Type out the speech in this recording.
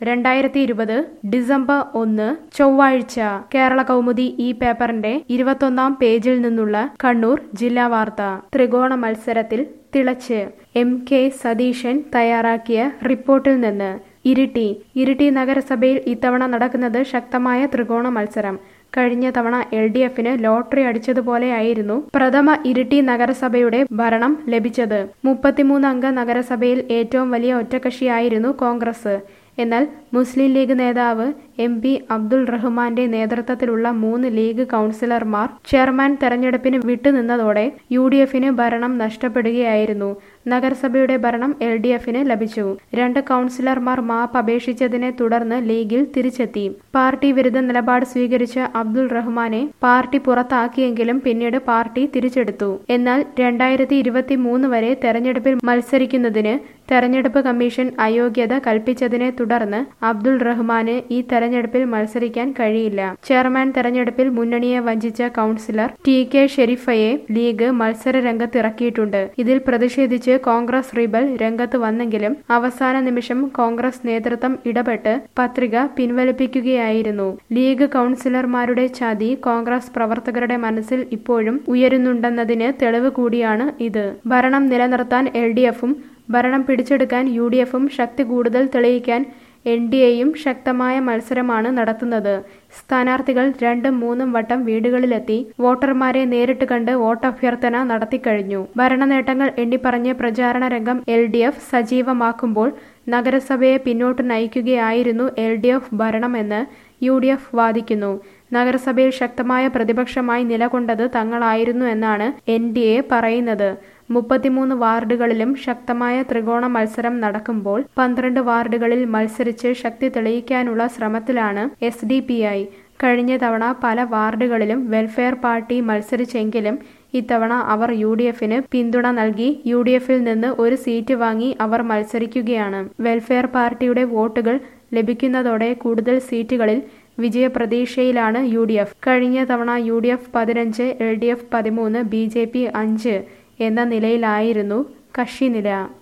രണ്ടായിരത്തി ഇരുപത് ഡിസംബർ ഒന്ന് ചൊവ്വാഴ്ച കേരള കൗമുദി ഈ പേപ്പറിന്റെ ഇരുപത്തൊന്നാം പേജിൽ നിന്നുള്ള കണ്ണൂർ ജില്ലാ വാർത്ത ത്രികോണ മത്സരത്തിൽ തിളച്ച് എം കെ സതീശൻ തയ്യാറാക്കിയ റിപ്പോർട്ടിൽ നിന്ന് ഇരിട്ടി ഇരിട്ടി നഗരസഭയിൽ ഇത്തവണ നടക്കുന്നത് ശക്തമായ ത്രികോണ മത്സരം കഴിഞ്ഞ തവണ എൽ ഡി എഫിന് ലോട്ടറി അടിച്ചതുപോലെയായിരുന്നു പ്രഥമ ഇരിട്ടി നഗരസഭയുടെ ഭരണം ലഭിച്ചത് മുപ്പത്തിമൂന്ന് അംഗ നഗരസഭയിൽ ഏറ്റവും വലിയ ഒറ്റകക്ഷിയായിരുന്നു കോൺഗ്രസ് എന്നാൽ മുസ്ലിം ലീഗ് നേതാവ് എം പി അബ്ദുൾ റഹ്മാന്റെ നേതൃത്വത്തിലുള്ള മൂന്ന് ലീഗ് കൗൺസിലർമാർ ചെയർമാൻ തെരഞ്ഞെടുപ്പിന് വിട്ടുനിന്നതോടെ യു ഡി എഫിന് ഭരണം നഷ്ടപ്പെടുകയായിരുന്നു നഗരസഭയുടെ ഭരണം എൽ ഡി എഫിന് ലഭിച്ചു രണ്ട് കൗൺസിലർമാർ മാപ്പ് അപേക്ഷിച്ചതിനെ തുടർന്ന് ലീഗിൽ തിരിച്ചെത്തി പാർട്ടി വിരുദ്ധ നിലപാട് സ്വീകരിച്ച അബ്ദുൾ റഹ്മാനെ പാർട്ടി പുറത്താക്കിയെങ്കിലും പിന്നീട് പാർട്ടി തിരിച്ചെടുത്തു എന്നാൽ രണ്ടായിരത്തി ഇരുപത്തി മൂന്ന് വരെ തെരഞ്ഞെടുപ്പിൽ മത്സരിക്കുന്നതിന് തെരഞ്ഞെടുപ്പ് കമ്മീഷൻ അയോഗ്യത കൽപ്പിച്ചതിനെ തുടർന്ന് അബ്ദുൾ റഹ്മാന് ഈ തെരഞ്ഞെടുപ്പിൽ മത്സരിക്കാൻ കഴിയില്ല ചെയർമാൻ തെരഞ്ഞെടുപ്പിൽ മുന്നണിയെ വഞ്ചിച്ച കൗൺസിലർ ടി കെ ഷെരീഫയെ ലീഗ് മത്സര രംഗത്തിറക്കിയിട്ടുണ്ട് ഇതിൽ പ്രതിഷേധിച്ച് കോൺഗ്രസ് റിബൽ രംഗത്ത് വന്നെങ്കിലും അവസാന നിമിഷം കോൺഗ്രസ് നേതൃത്വം ഇടപെട്ട് പത്രിക പിൻവലിപ്പിക്കുകയായിരുന്നു ലീഗ് കൗൺസിലർമാരുടെ ചതി കോൺഗ്രസ് പ്രവർത്തകരുടെ മനസ്സിൽ ഇപ്പോഴും ഉയരുന്നുണ്ടെന്നതിന് തെളിവ് കൂടിയാണ് ഇത് ഭരണം നിലനിർത്താൻ എൽ ഡി എഫും ഭരണം പിടിച്ചെടുക്കാൻ യു ഡി എഫും ശക്തി കൂടുതൽ തെളിയിക്കാൻ എൻ ഡി എയും ശക്തമായ മത്സരമാണ് നടത്തുന്നത് സ്ഥാനാർത്ഥികൾ രണ്ടും മൂന്നും വട്ടം വീടുകളിലെത്തി വോട്ടർമാരെ നേരിട്ട് കണ്ട് വോട്ടഭ്യർത്ഥന നടത്തിക്കഴിഞ്ഞു ഭരണനേട്ടങ്ങൾ എണ്ണിപ്പറഞ്ഞ് പ്രചാരണ രംഗം എൽ ഡി എഫ് സജീവമാക്കുമ്പോൾ നഗരസഭയെ പിന്നോട്ട് നയിക്കുകയായിരുന്നു എൽ ഡി എഫ് ഭരണമെന്ന് യു ഡി എഫ് വാദിക്കുന്നു നഗരസഭയിൽ ശക്തമായ പ്രതിപക്ഷമായി നിലകൊണ്ടത് തങ്ങളായിരുന്നു എന്നാണ് എൻ ഡി എ പറയുന്നത് മുപ്പത്തിമൂന്ന് വാർഡുകളിലും ശക്തമായ ത്രികോണ മത്സരം നടക്കുമ്പോൾ പന്ത്രണ്ട് വാർഡുകളിൽ മത്സരിച്ച് ശക്തി തെളിയിക്കാനുള്ള ശ്രമത്തിലാണ് എസ് ഡി പി ഐ കഴിഞ്ഞ തവണ പല വാർഡുകളിലും വെൽഫെയർ പാർട്ടി മത്സരിച്ചെങ്കിലും ഇത്തവണ അവർ യു ഡി എഫിന് പിന്തുണ നൽകി യു ഡി എഫിൽ നിന്ന് ഒരു സീറ്റ് വാങ്ങി അവർ മത്സരിക്കുകയാണ് വെൽഫെയർ പാർട്ടിയുടെ വോട്ടുകൾ ലഭിക്കുന്നതോടെ കൂടുതൽ സീറ്റുകളിൽ വിജയപ്രതീക്ഷയിലാണ് യു ഡി എഫ് കഴിഞ്ഞ തവണ യു ഡി എഫ് പതിനഞ്ച് എൽ ഡി എഫ് പതിമൂന്ന് ബി ജെ പി അഞ്ച് എന്ന നിലയിലായിരുന്നു കക്ഷിനില